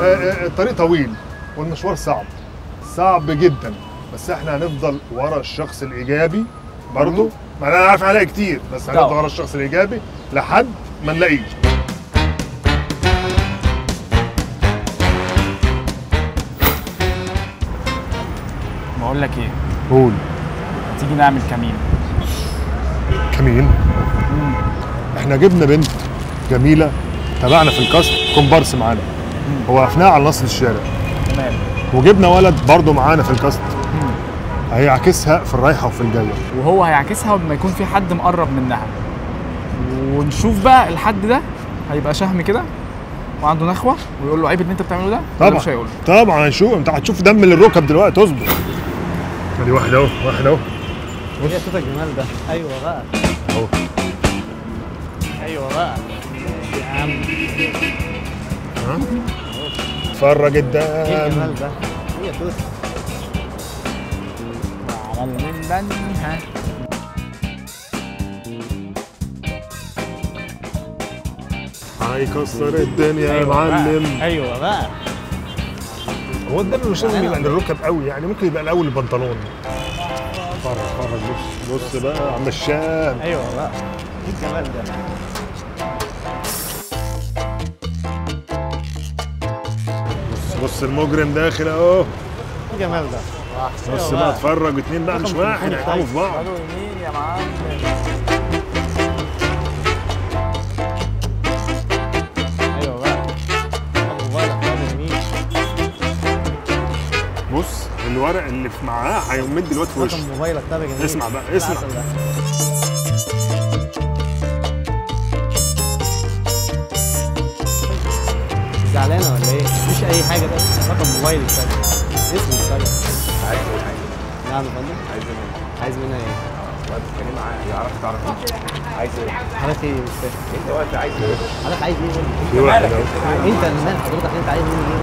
آه، الطريق طويل والمشوار صعب صعب جدا بس احنا هنفضل ورا الشخص الايجابي برضه ما انا عارف عليها كتير بس هنفضل طبعا. ورا الشخص الايجابي لحد ما نلاقيه بقول لك ايه قول تيجي نعمل كمين كمين احنا جبنا بنت جميله تبعنا في الكاست كومبارس معانا وقفناها على نص الشارع تمام وجبنا ولد برضه معانا في الكاست هيعكسها في الرايحه وفي الجايه وهو هيعكسها لما يكون في حد مقرب منها ونشوف بقى الحد ده هيبقى شهم كده وعنده نخوه ويقول له عيب اللي انت بتعمله ده ولا طبعا مش هيقول طبعا هنشوف انت هتشوف دم من الركب دلوقتي اصبر ادي واحده اهو واحده اهو ايه صوت الجمال ده ايوه بقى اهو ايوه بقى يا عم ها اتفرج ايه الدم الجمال ده ايه يا توت من بنيها هيكسر الدنيا يا أيوة بقى. معلم ايوه بقى هو الدم مش لازم يبقى عند الركب قوي يعني ممكن يبقى الاول البنطلون اتفرج اتفرج بص بص بقى عم الشام ايوه بقى ايه الجمال ده بص بص المجرم داخل اهو ايه الجمال ده بص بقى اتفرج اتنين بقى مش رقم واحد تليفوني هيتعبوا في بعض قالوا يمين يا معلم ايوه بقى ابو بالك ابو يمين بص الورق اللي في معاه هيقوم مد دلوقتي في وشه رقم موبايلك ده جميل اسمع بقى، إيه اسمع. العسل ده؟ زعلانه ولا ايه؟ مفيش اي حاجه بس رقم موبايلي التاني اسمه التاني عايز اي حاجه نعم يا فندم عايز منك عايز منها ايه؟ وقت تتكلم معايا يعرف تعرف عايز ايه حضرتك ايه مش فاهم انت وقت عايز ايه حضرتك عايز ايه مني؟ في واحد اهو انت اللي مال حضرتك انت عايز مني ايه؟